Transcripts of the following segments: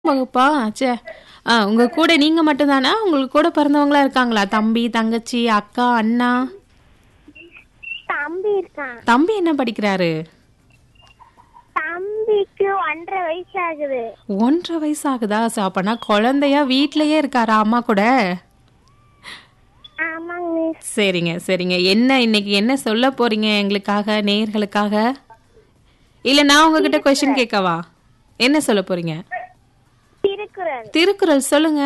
வகுப்பா? ச்சே! ஆ உங்க கூட நீங்க மட்டும் தானா? உங்களுக்கு கூட பிறந்தவங்கலாம் இருக்காங்களா? தம்பி, தங்கச்சி, அக்கா, அண்ணா? தம்பி இருக்கான் தம்பி என்ன படிக்கிறாரு? தம்பிக்கு ஒன்றரை வயசு ஆகுது 1 1/2 வயசு ஆகுதா? சோ அப்பனா குழந்தையா வீட்லயே இருக்காரா அம்மா கூட? ஆமாங்க மிஸ் சரிங்க, சரிங்க. என்ன இன்னைக்கு என்ன சொல்ல போறீங்க எங்களுக்காக, நேயர்களுக்காக? இல்ல நான் உங்ககிட்ட கொஸ்டின் கேட்கவா? என்ன சொல்ல போறீங்க? திருக்குறள் திருக்குறள் சொல்லுங்க.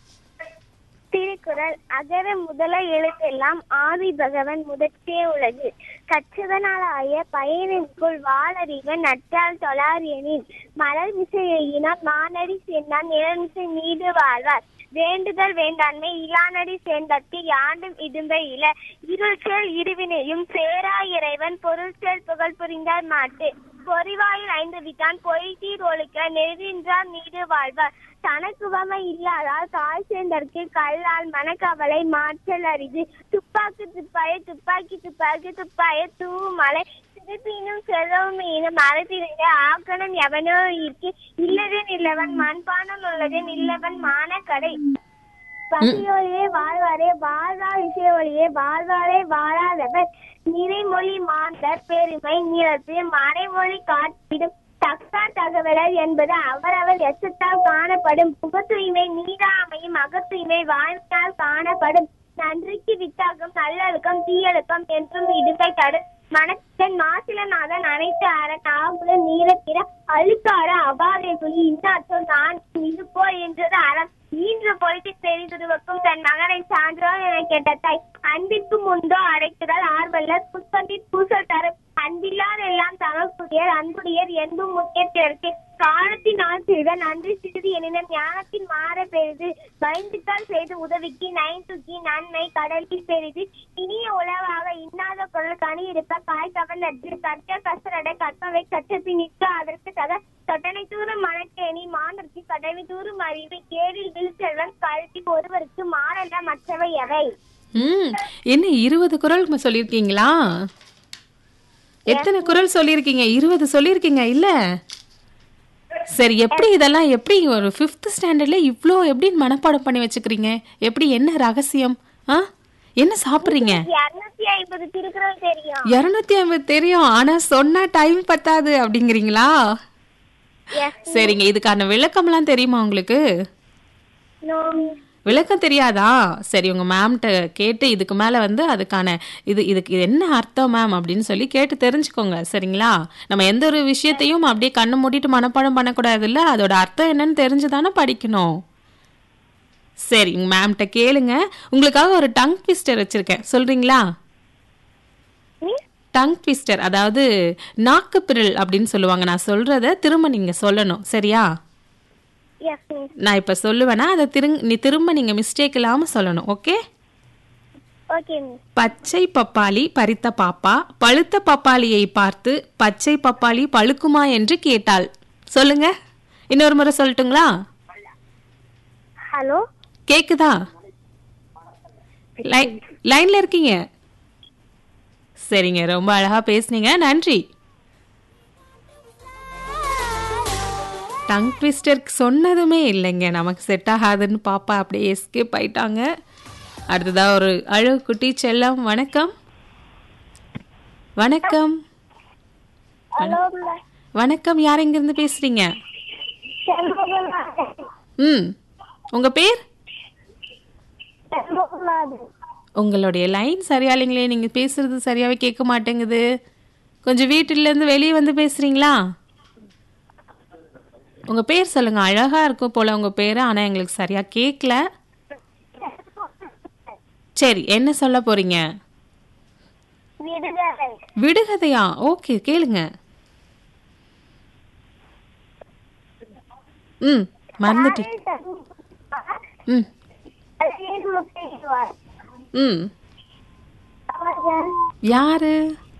திருக்குறள் அகர முதல எழுத்தெல்லாம் ஆதி பகவன் முதற்றே உலகு கற்றதனால் ஆய பயனிற்குள் வாளறிவன் நற்றால் தொழார் எனின் மலர் விசை எயினான் மானடி சேர்ந்தான் நிலமிசை மீது வாழ்வார் வேண்டுதல் வேண்டாண்மை இலானடி சேர்ந்தற்கு யாண்டும் இடும்ப இல இருள் சேல் இருவினையும் சேரா இறைவன் பொருள் சேல் புகழ் புரிந்தார் மாட்டு பொறிவாயில் ஐந்து விட்டான் பொய்தீர் ஒழுக்க நெறின்றார் நீடு வாழ்வார் தனக்குவமை இல்லாதால் தாய் சேர்ந்தற்கு கல்லால் மனக்கவலை மாற்றல் அரிது துப்பாக்கு துப்பாய துப்பாக்கி துப்பாக்கி துப்பாய தூமலை திருப்பினும் செல்வமீனும் மரத்திலே ஆக்கணம் எவனோ இருக்கு இல்லதன் இல்லவன் மண்பானம் உள்ளதன் இல்லவன் மானக்கடை பசியோழியே வாழ்வாரே வாழ்வார் இசையொழியே வாழ்வாரே வாழாதவர் நிறைமொழி மாந்தர் பெருமை நிலத்து மறைமொழி காட்டிடும் தக்கார் தகவலர் என்பது அவரவர் எச்சத்தால் காணப்படும் புக தூய்மை நீராமையும் அகத்தூய்மை வாழ்க்கையால் காணப்படும் நன்றிக்கு வித்தாகும் நல்லொழுக்கம் தீயொழுக்கம் என்றும் இடுமை தடும் மனத்தன் மாசிலநாதன் அனைத்து அரண் ஆகுல நீரத்திர அழுக்கார அபாதை குழி இன்னாற்றோர் நான் இதுபோ என்றது அறம் ஈன்ற பொழுது தெரிந்துருவக்கும் தன் மகனை சான்றோர் என கேட்ட தாய் அன்பிற்கும் உண்டோ அடைக்குதல் ஆர்வல்லர் புத்தண்டின் பூசல் தரும் அன்பில்லார் எல்லாம் தமக்குரியர் அன்புடையர் என்பும் முக்கியத்திற்கு காலத்தின் ஆசிரியர் நன்றி சிறிது எனினும் ஞானத்தின் மாற பெரிது பயந்துத்தால் செய்து உதவிக்கு நைன் தூக்கி நன்மை கடலில் பெரிது இனிய உளவாக இன்னாத பொருள் கனி இருப்ப காய் கவர்ந்து கற்ற கசரடை கற்பவை கற்றப்பின் நிற்க அதற்கு தக தொட்டனை தூரும் மணக்கேணி மாந்தற்கு கடமை தூரும் அறிவு கேடில் விழுச்செல்வன் கல்வி ஒருவருக்கு மாறல்ல மற்றவை எவை ம் என்ன 20 குறள் ம- சொல்லியிருக்கீங்களா? எத்தனை குறள் சொல்லியிருக்கீங்க? 20 சொல்லியிருக்கீங்க இல்ல? சரி எப்படி இதெல்லாம் எப்படி ஒரு 5th ஸ்டாண்டர்ட்ல இவ்ளோ எப்படி மனப்பாடம் பண்ணி வச்சுக்கிறீங்க? எப்படி என்ன ரகசியம்? ஆ? என்ன சாப்பிடுறீங்க? இருநூத்தி ஐம்பது திருக்குறள் தெரியும் 250 தெரியும். ஆனா சொன்னா டைம் பத்தாது அப்படிங்கிறீங்களா? Yes. சரிங்க. இதுக்கான விளக்கம்லாம் தெரியுமா உங்களுக்கு? No. விளக்கம் தெரியாதா? சரி உங்க மேம்ட்ட கேட்டு இதுக்கு மேல வந்து அதுக்கான இது இதுக்கு இது என்ன அர்த்தம் மேம் அப்படின்னு சொல்லி கேட்டு தெரிஞ்சுக்கோங்க. சரிங்களா? நம்ம எந்த ஒரு விஷயத்தையும் அப்படியே கண்ணு மூடிட்டு மனப்பாடம் பண்ணக்கூடாதுல்ல. அதோட அர்த்தம் என்னன்னு தெரிஞ்சு தானே படிக்கணும். சரி உங்க மேம்ட்ட கேளுங்க. உங்களுக்காக ஒரு டங் ட்விஸ்டர் வச்சிருக்கேன். சொல்றீங்களா? Miss? டங் ட்விஸ்டர் அதாவது நாக்கு பிறல் அப்படின்னு சொல்லுவாங்க. நான் சொல்றத திரும்ப நீங்க சொல்லணும். சரியா? Yes, miss. நான் இப்ப சொல்லுவேனா அதை திருங் நீ திரும்ப நீங்க மிஸ்டேக் இல்லாம சொல்லணும். ஓகே? Okay, miss. பச்சை பப்பாளி பறித்த பாப்பா பழுத்த பப்பாளியை பார்த்து பச்சை பப்பாளி பழுக்குமா என்று கேட்டாள். சொல்லுங்க. இன்னொரு முறை சொல்லட்டுங்களா? Hello? கேக்குதா? லை- லைன்ல இருக்கீங்க? சரிங்க ரொம்ப அழகா பேசுனீங்க. நன்றி. டங் ட்விஸ்டர் சொன்னதுமே இல்லைங்க நமக்கு செட் ஆகாதுன்னு பாப்பா அப்படியே எஸ்கேப் ஆயிட்டாங்க அடுத்ததா ஒரு அழகு குட்டி செல்லம் வணக்கம் வணக்கம் Hello, வணக்கம் யார் இருந்து பேசுறீங்க செல்வகுமார். ம் உங்க பேர் செல்வகுமார். உங்களுடைய லைன் சரியா இல்லைங்களே நீங்க பேசுறது சரியாவே கேட்க மாட்டேங்குது கொஞ்சம் வீட்டுல இருந்து வெளியே வந்து பேசுறீங்களா உங்க பேர் சொல்லுங்க அழகா இருக்கும் போல உங்க பேரு ஆனா எங்களுக்கு சரியா கேட்கல சரி என்ன சொல்ல போறீங்க விடுதலை விடுகதையா ஓகே கேளுங்க ம் மறந்துட்டு ம் அழகிய முத்தையுவார். ம் அவர்கள் யாரு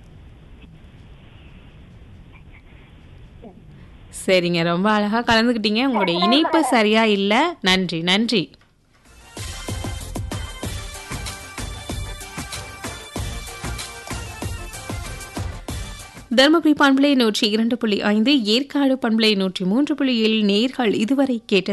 சரிங்க ரொம்ப அழகா கலந்துக்கிட்டீங்க உங்களுடைய இணைப்பு சரியா இல்ல நன்றி நன்றி தருமபுரி பண்பலை நூற்றி இரண்டு புள்ளி ஐந்து ஏற்காடு பண்பலை நூற்றி மூன்று புள்ளி ஏழு நேர்கள் இதுவரை கேட்ட